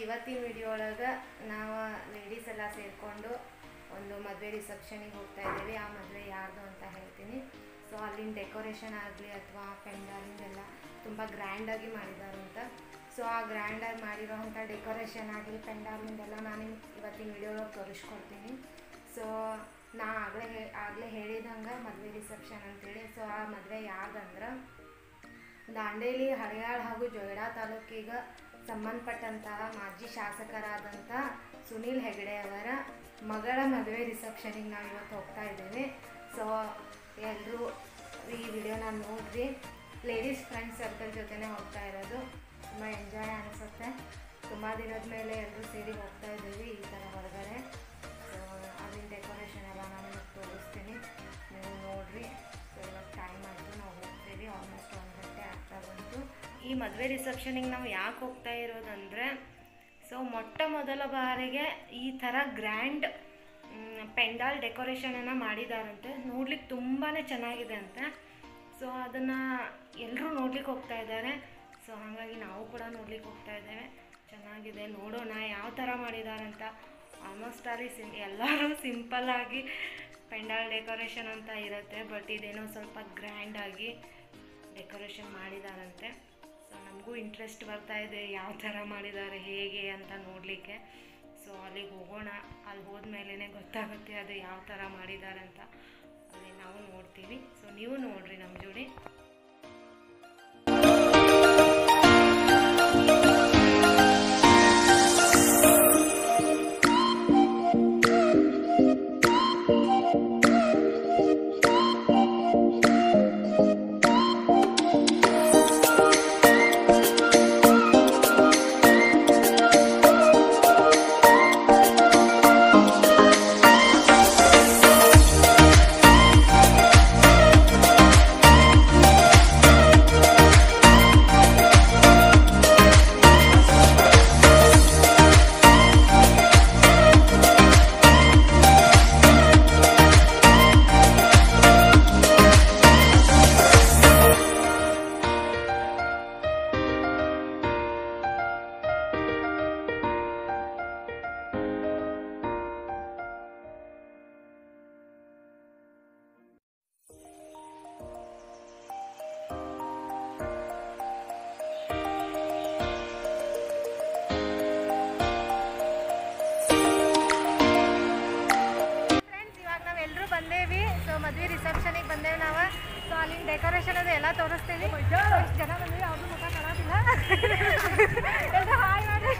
ಇವತ್ತಿನ ವಿಡಿಯೋ ಒಳಗೆ ನಾವು ಲೇಡೀಸ್ ಎಲ್ಲ ಸೇರಿಕೊಂಡು ಒಂದು ಮದುವೆ ರಿಸೆಪ್ಷನಿಗೆ ಹೋಗ್ತಾ ಇದ್ದೀವಿ ಆ ಮದುವೆ ಯಾರ್ದು ಅಂತ ಹೇಳ್ತೀನಿ ಸೊ ಅಲ್ಲಿನ ಡೆಕೋರೇಷನ್ ಆಗಲಿ ಅಥವಾ ಪೆಂಡಾಲಿಂದೆಲ್ಲ ತುಂಬ ಗ್ರ್ಯಾಂಡಾಗಿ ಮಾಡಿದ್ದಾರೆ ಅಂತ ಸೊ ಆ ಗ್ರ್ಯಾಂಡಾಗಿ ಮಾಡಿರೋವಂಥ ಡೆಕೋರೇಷನ್ ಆಗಲಿ ಪೆಂಡಾಲಿಂದೆಲ್ಲ ನಾನು ನಿಮ್ಗೆ ಇವತ್ತಿನ ವಿಡಿಯೋದಾಗ ತೋರಿಸ್ಕೊಡ್ತೀನಿ ಸೊ ನಾ ಆಗಲೇ ಆಗಲೇ ಹೇಳಿದಂಗೆ ಮದುವೆ ರಿಸೆಪ್ಷನ್ ಅಂತೇಳಿ ಸೊ ಆ ಮದುವೆ ಯಾವ್ದಂದ್ರೆ ದಾಂಡೇಲಿ ಹಳಿಯಾಳ್ ಹಾಗೂ ಜೊಯ್ಡಾ ತಾಲೂಕಿಗೆ ಸಂಬಂಧಪಟ್ಟಂತಹ ಮಾಜಿ ಶಾಸಕರಾದಂಥ ಸುನೀಲ್ ಹೆಗಡೆ ಅವರ ಮಗಳ ಮದುವೆ ರಿಸೆಪ್ಷನಿಗೆ ನಾವು ಇವತ್ತು ಹೋಗ್ತಾ ಇದ್ದೇವೆ ಸೊ ಎಲ್ಲರೂ ಈ ವಿಡಿಯೋನ ನೋಡಿರಿ ಲೇಡೀಸ್ ಫ್ರೆಂಡ್ಸ್ ಸರ್ಕಲ್ ಜೊತೆನೇ ಹೋಗ್ತಾ ಇರೋದು ತುಂಬ ಎಂಜಾಯ್ ಅನಿಸುತ್ತೆ ತುಂಬ ದಿನದ ಮೇಲೆ ಎಲ್ಲರೂ ಸೇರಿ ಹೋಗ್ತಾ ಇದ್ದೀವಿ ಈ ಥರ ಹೊರಗಡೆ ಸೊ ಅಲ್ಲಿನ ಡೆಕೋರೇಷನ್ ಎಲ್ಲ ನಾನು ನಿಮಗೆ ತೋರಿಸ್ತೀನಿ ನೀವು ನೋಡಿರಿ ಸೊ ಇವಾಗ ಟೈಮ್ ಆಯಿತು ನಾವು ಹೋಗ್ತೀವಿ ಆಲ್ಮೋಸ್ಟ್ ಒಂದು ಗಂಟೆ ಆಗ್ತಾ ಬಂತು ಈ ಮದುವೆ ರಿಸೆಪ್ಷನಿಗೆ ನಾವು ಯಾಕೆ ಹೋಗ್ತಾ ಇರೋದಂದರೆ ಸೊ ಮೊಟ್ಟ ಮೊದಲ ಬಾರಿಗೆ ಈ ಥರ ಗ್ರ್ಯಾಂಡ್ ಪೆಂಡಾಲ್ ಡೆಕೋರೇಷನನ್ನು ಮಾಡಿದಾರಂತೆ ನೋಡ್ಲಿಕ್ಕೆ ತುಂಬಾ ಚೆನ್ನಾಗಿದೆ ಅಂತೆ ಸೊ ಅದನ್ನು ಎಲ್ಲರೂ ನೋಡ್ಲಿಕ್ಕೆ ಹೋಗ್ತಾ ಇದ್ದಾರೆ ಸೊ ಹಾಗಾಗಿ ನಾವು ಕೂಡ ನೋಡ್ಲಿಕ್ಕೆ ಹೋಗ್ತಾ ಇದ್ದೇವೆ ಚೆನ್ನಾಗಿದೆ ನೋಡೋಣ ಯಾವ ಥರ ಮಾಡಿದಾರಂತ ಆಲ್ಮೋಸ್ಟ್ ಅಲ್ಲಿ ಸಿಂ ಎಲ್ಲರೂ ಸಿಂಪಲ್ಲಾಗಿ ಪೆಂಡಾಲ್ ಡೆಕೋರೇಷನ್ ಅಂತ ಇರುತ್ತೆ ಬಟ್ ಇದೇನೋ ಸ್ವಲ್ಪ ಗ್ರ್ಯಾಂಡಾಗಿ ಡೆಕೋರೇಷನ್ ಮಾಡಿದಾರಂತೆ ಸೊ ನಮಗೂ ಇಂಟ್ರೆಸ್ಟ್ ಬರ್ತಾ ಇದೆ ಯಾವ ಥರ ಮಾಡಿದ್ದಾರೆ ಹೇಗೆ ಅಂತ ನೋಡಲಿಕ್ಕೆ ಸೊ ಅಲ್ಲಿಗೆ ಹೋಗೋಣ ಅಲ್ಲಿ ಹೋದ್ಮೇಲೆ ಗೊತ್ತಾಗುತ್ತೆ ಅದು ಯಾವ ಥರ ಮಾಡಿದ್ದಾರೆ ಅಂತ ಅಲ್ಲಿ ನಾವು ನೋಡ್ತೀವಿ ಸೊ ನೀವು ನೋಡ್ರಿ ನಮ್ಮ ಜೋಡಿ ಫ್ರೆಂಡ್ಸ್ ಇವಾಗ ನಾವೆಲ್ಲರೂ ಬಂದೇವಿ ಸೊ ಮದ್ವೆ ರಿಸೆಪ್ಷನಿಗೆ ಬಂದೇವಿ ನಾವು ಸೊ ಅಲ್ಲಿನ ಡೆಕೋರೇಷನ್ ಅದು ಎಲ್ಲ ತೋರಿಸ್ತೀವಿ ಎಷ್ಟು ಜನ ಬಂದ್ವಿ ಅವ್ರದ್ದು ಮುಖ ಕಾಣೋದಿಲ್ಲ ಎಲ್ರು ಹಾಯ್ ಮಾಡಿ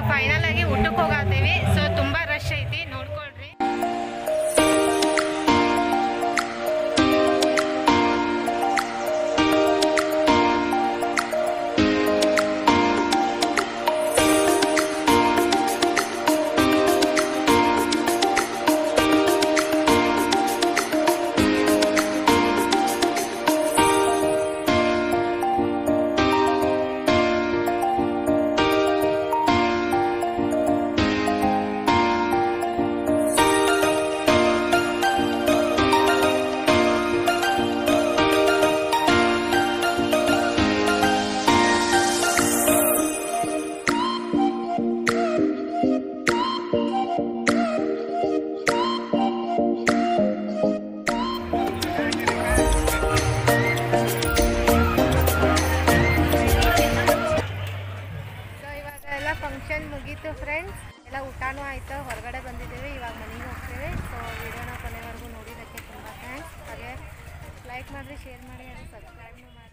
ಫೈನಲ್ ಆಗಿ ಊಟಕ್ಕೆ ಹೋಗತ್ತೀವಿ ಸೊ ತುಂಬ ರಶ್ ಐತಿ ನೋಡ್ಕೊಳ್ರಿ ಸೊ ಇವಾಗ ಎಲ್ಲ ಫಂಕ್ಷನ್ ಮುಗೀತು ಫ್ರೆಂಡ್ಸ್ ಎಲ್ಲ ಊಟನೂ ಆಯಿತು ಹೊರಗಡೆ ಬಂದಿದ್ದೀವಿ ಇವಾಗ ಮನೆಗೆ ಹೋಗ್ತೇವೆ ಸೊ ವಿಡಿಯೋನ ಕೊನೆವರೆಗೂ ನೋಡಿದ್ದಕ್ಕೆ ತುಂಬ ಥ್ಯಾಂಕ್ಸ್ ಹಾಗೆ ಲೈಕ್ ಮಾಡಿರಿ ಶೇರ್ ಮಾಡಿ ಹಾಗೂ ಸಬ್ಸ್ಕ್ರೈಬ್ನು ಮಾಡಿ